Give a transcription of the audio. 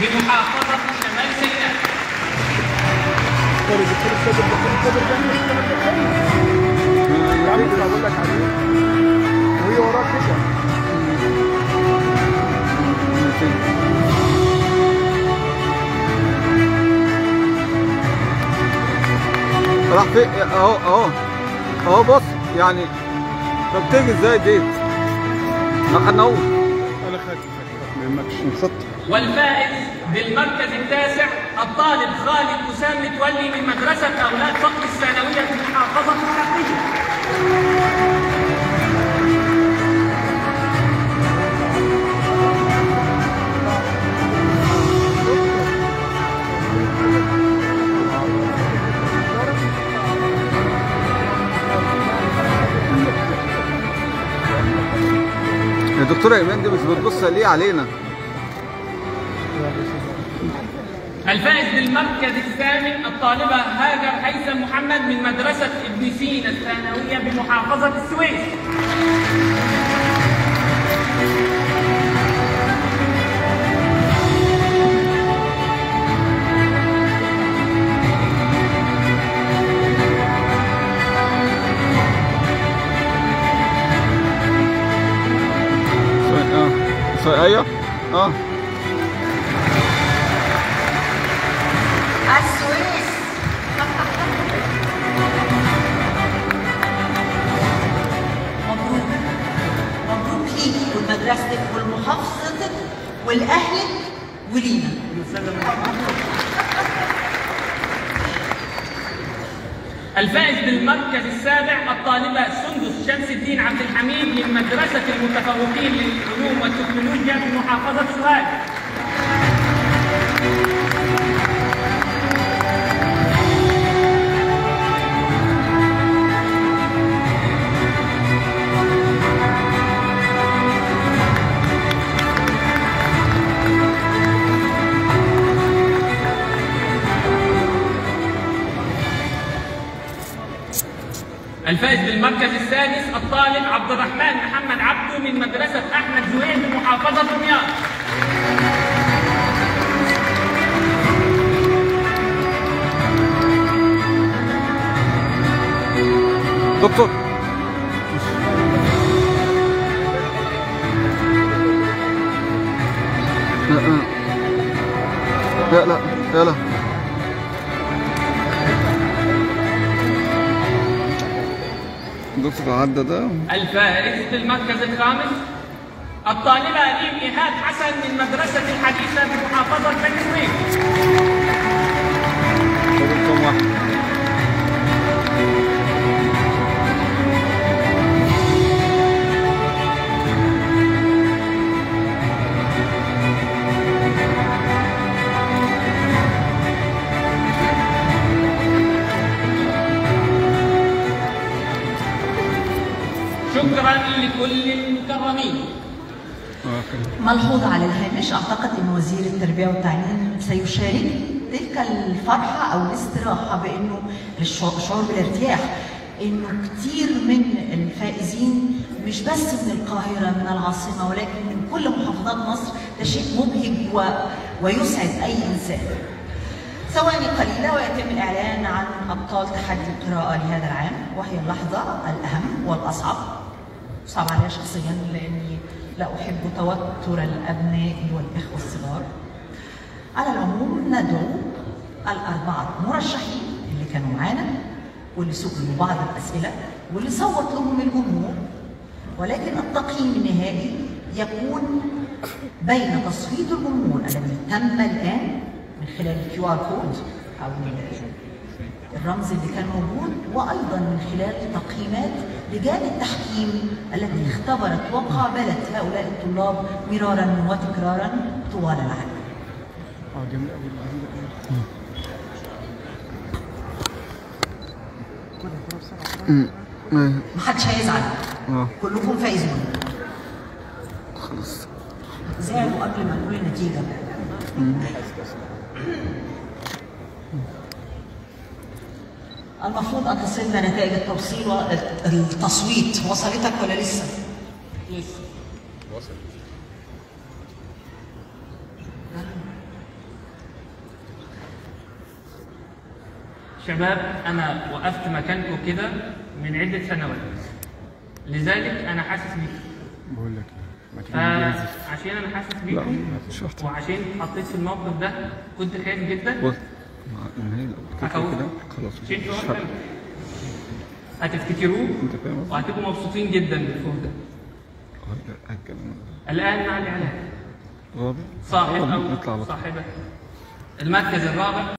بمحافظة شمال سيناء طب الدكتور الصابر الدكتور الصابر ده اشتغل في الخير يا عم اسمع بقول لك عليه وهي وراك كده راح في اهو اهو اهو بص يعني طب تيجي ازاي دي ما خدناهوش انا خدت خدت ما يهمكش خط والفائز بالمركز التاسع الطالب خالد أسامة متولي من مدرسة أولاد فقر الثانوية في محافظة الشرقية يا دكتوره ايمان دي مش بتبص ليه علينا الفائز بالمركز الثامن الطالبة هاجر هيثم محمد من مدرسة ابن سينا الثانوية بمحافظة السويس سوري- اه سوري، ايوه اه السويس مبروك مبروك ليك ولمدرستك ولمحافظتك ولأهلك ولينا الفائز بالمركز السابع الطالبة سندس شمس الدين عبد الحميد من مدرسة المتفوقين للعلوم والتكنولوجيا بمحافظة سوهاج الفائز بالمركز السادس الطالب عبد الرحمن محمد عبده من مدرسة أحمد زويل بمحافظة دمياط دكتور لا لا لا لا لا دكتور عدى ده الفائز بالمركز الخامس الطالبة ريم إيهاب حسن من مدرسة الحديثة بمحافظة بني سويف فاضل كام واحد شكرا لكل المكرمين اه كده. ملحوظة على الهامش أعتقد أن وزير التربية والتعليم سيشارك تلك الفرحة أو الاستراحة بأنه الشع- الشعور بالارتياح أنه كثير من الفائزين مش بس من القاهرة من العاصمة ولكن من كل محافظات مصر ده شيء مبهج و... ويسعد أي إنسان ثواني قليلة ويتم الإعلان عن أبطال تحدي القراءة لهذا العام وهي اللحظة الأهم والأصعب صعب عليها شخصيا لاني لا احب توتر الابناء والاخوه الصغار. على العموم ندعو الاربعه مرشحين اللي كانوا معانا واللي سئلوا بعض الاسئله واللي صوت لهم الجمهور ولكن التقييم النهائي يكون بين تصويت الجمهور الذي تم الان من خلال الكيو ار كود او الرمز اللي كان موجود وايضا من خلال تقييمات لجان التحكيم التي اختبرت وقابلت هؤلاء الطلاب مرارا وتكرارا طوال العام. اه جميل قوي جميل قوي كلها كلها بسرعه أمم. ايه محدش هيزعل اه كلكم فايزون. خلاص زعلوا قبل ما نقول النتيجه. المفروض ان تصلنا نتائج التوصيل والتصويت وصلتك ولا لسه؟ شباب انا وقفت مكانكم كده من عده سنوات لذلك انا حاسس بيكم بقول لك ايه ما تيجي ننزل. فعشان انا حاسس لا بيكم مش محتاج وعشان اتحطيت في الموقف ده كنت خايف جدا بص مع النهاية لو كده هخوف. كده خلاص شيء مش في وقت فارقة. هتفتكروه انت فاهم قصدي؟ وهتبقوا مبسوطين جدا بالفوز ده اه لا الكلام الان مع الاعلان رابع صاحب آه، او نطلع على طول. صاحبه المركز الرابع